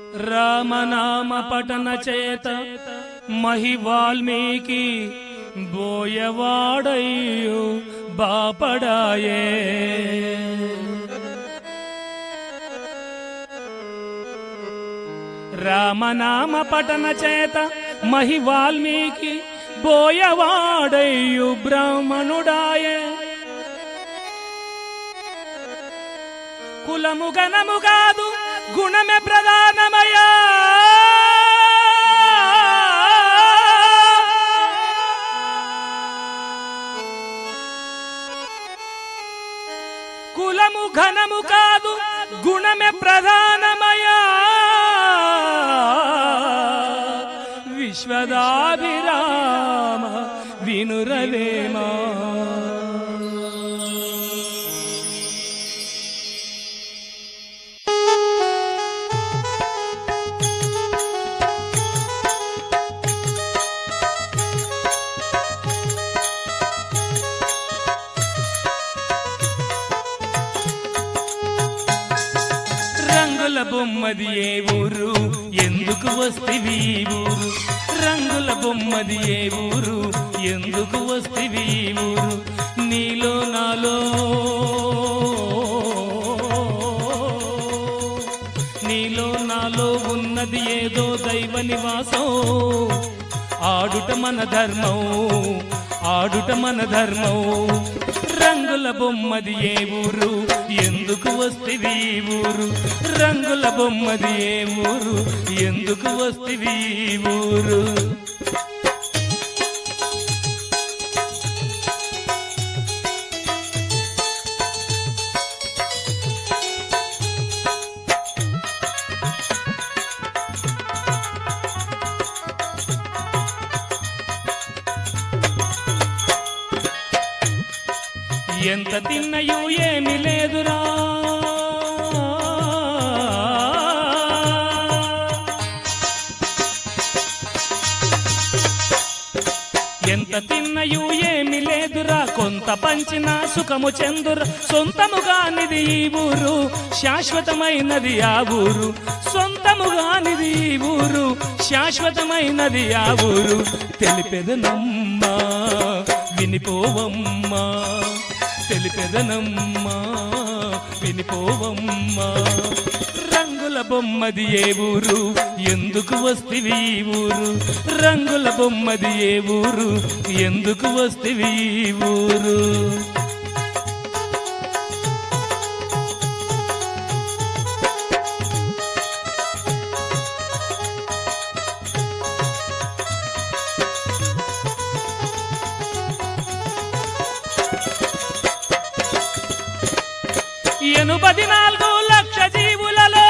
రామనామ పఠన చేత మహి వాల్మీకి బోయవాడయ్యు బాపడాయే రామనామ పఠన చేత మహి వాల్మీకి బోయవాడయ్యు బ్రాహ్మణుడాయే కులము గణము కాదు గుణమే ప్రధానమయ్యా కులము ఘనము కాదు గుణమే ప్రధానమయ్యా విశ్వదాభిరామ వినురవేమా రంగుల బొమ్మది ఏ ఊరు ఎందుకు వస్తివి ఈ ఊరు రంగుల బొమ్మది ఏ ఊరు ఎందుకు వస్తివి ఈ ఊరు నీలో నాలో నీలో నాలో ఉన్నది ఏదో దైవ నివాసం ఆడుట మన ధర్మం ఆడుట మన ధర్మం రంగుల బొమ్మది ఏ ఊరు ఎందుకు వస్తివి ఈ ఊరు రంగుల బొమ్మది ఏ ఊరు ఎందుకు వస్తివి ఈ ఊరు ఎంత తిన్నయో ఏమి లేదురా ఎంత తిన్నయు ఏమి లేదురా కొంత పంచిన సుఖము చెందుర సొంతముగానిది ఈ ఊరు శాశ్వతమైనది ఆ ఊరు సొంతముగానిది ఈ ఊరు శాశ్వతమైనది ఆ ఊరు తెలిపెదనమ్మా వినిపోవమ్మా తెలిపెదనమ్మా వినిపోవమ్మా రంగుల బొమ్మది ఏ ఊరు ఎందుకు వస్తివి ఈ ఊరు రంగుల బొమ్మది ఏ ఊరు ఎందుకు వస్తివి ఈ ఊరు ఎనుపది నాలుగు లక్ష జీవులలో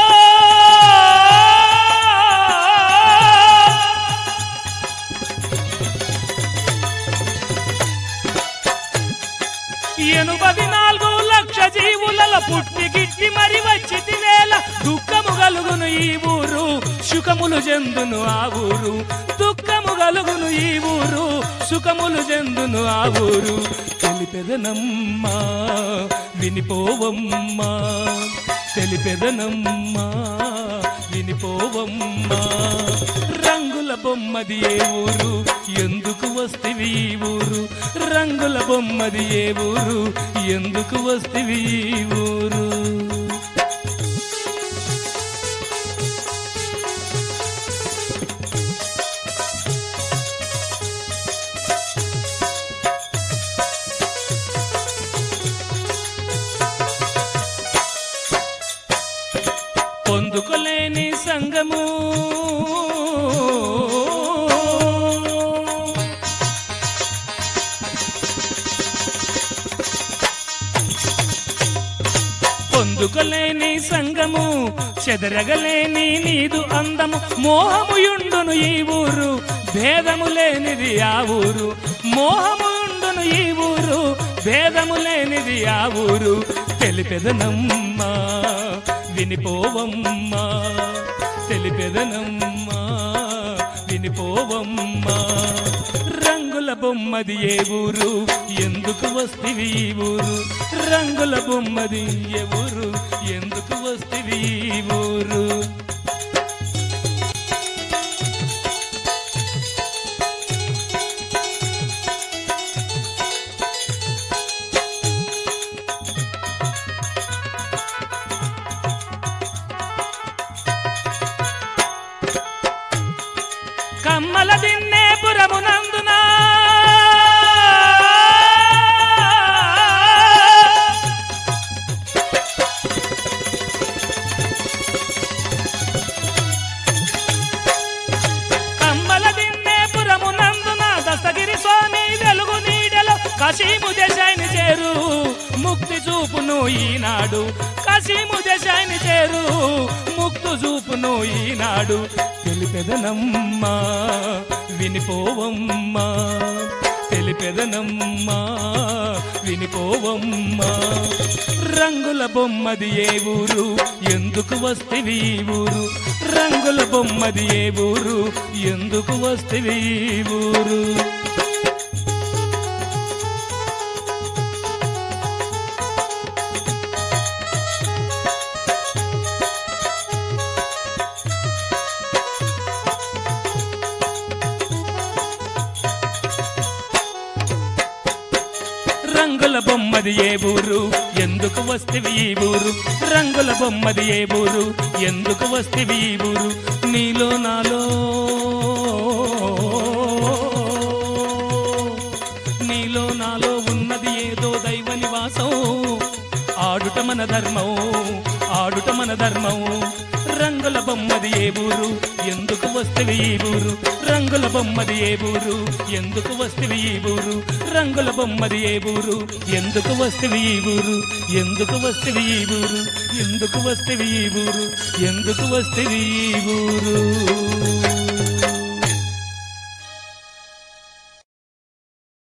ఎనుపది నాలుగు లక్ష జీవులలో పుట్టి గిట్టి మరి వచ్చి తినేల దుఃఖము గలుగును ఈ ఊరు సుఖములు చెందును ఆ ఊరు దుఃఖము గలుగును ఈ ఊరు సుఖములు చెందును ఆ ఊరు తెలిపెదనమ్మా వినిపోవమ్మా తెలిపెదనమ్మా వినిపోవమ్మా రంగుల బొమ్మది ఏ ఊరు ఎందుకు వస్తివి ఈ ఊరు రంగుల బొమ్మది ఏ ఊరు ఎందుకు వస్తివి ఈ ఊరు పొందుకోలేని సంగము పొందుకోలేని సంగము చెదరగలేని నీదు అందము మోహముయుండును ఈ ఊరు భేదము లేనిది ఆ ఊరు మోహముయుండును ఈ ఊరు భేదము లేనిది ఆ ఊరు తెలిపెదనమ్మా వినిపోవమ్మా తెలిపెదనమ్మా వినిపోవమ్మా రంగుల బొమ్మది ఏ ఊరు ఎందుకు వస్తివి ఈ ఊరు రంగుల బొమ్మది ఏ ఊరు ఎందుకు వస్తివి ఈ ఊరు ఈనాడు కసీము దశాని చేరు ముక్తు చూపును ఈనాడు తెలిపెదనమ్మా వినిపోవమ్మా తెలిపెదనమ్మా వినిపోవమ్మా రంగుల బొమ్మది ఏ ఊరు ఎందుకు వస్తేవి ఈ ఊరు రంగుల బొమ్మది ఏ ఊరు ఎందుకు వస్తేవి ఈ ఊరు రంగుల బొమ్మది ఏ ఊరు ఎందుకు వస్తేవి ఈ ఊరు రంగుల బొమ్మది ఏ ఊరు ఎందుకు వస్తేవి ఈ ఊరు నీలో నాలో నీలో నాలో ఉన్నది ఏదో దైవ నివాసం ఆడుట మన ధర్మం ఆడుట మన ధర్మం రంగుల బొమ్మది ఏ ఊరు ఎందుకు వస్తేవి ఈ ఊరు రంగుల బొమ్మది ఏ ఊరు ఎందుకు వస్తేవి ఈ ఊరు రంగుల బొమ్మది ఏ ఊరు ఎందుకు వస్తేవి ఈ ఊరు ఎందుకు వస్తేవి ఈ ఊరు ఎందుకు వస్తేవి ఈ ఊరు ఎందుకు వస్తేవి ఈ ఊరు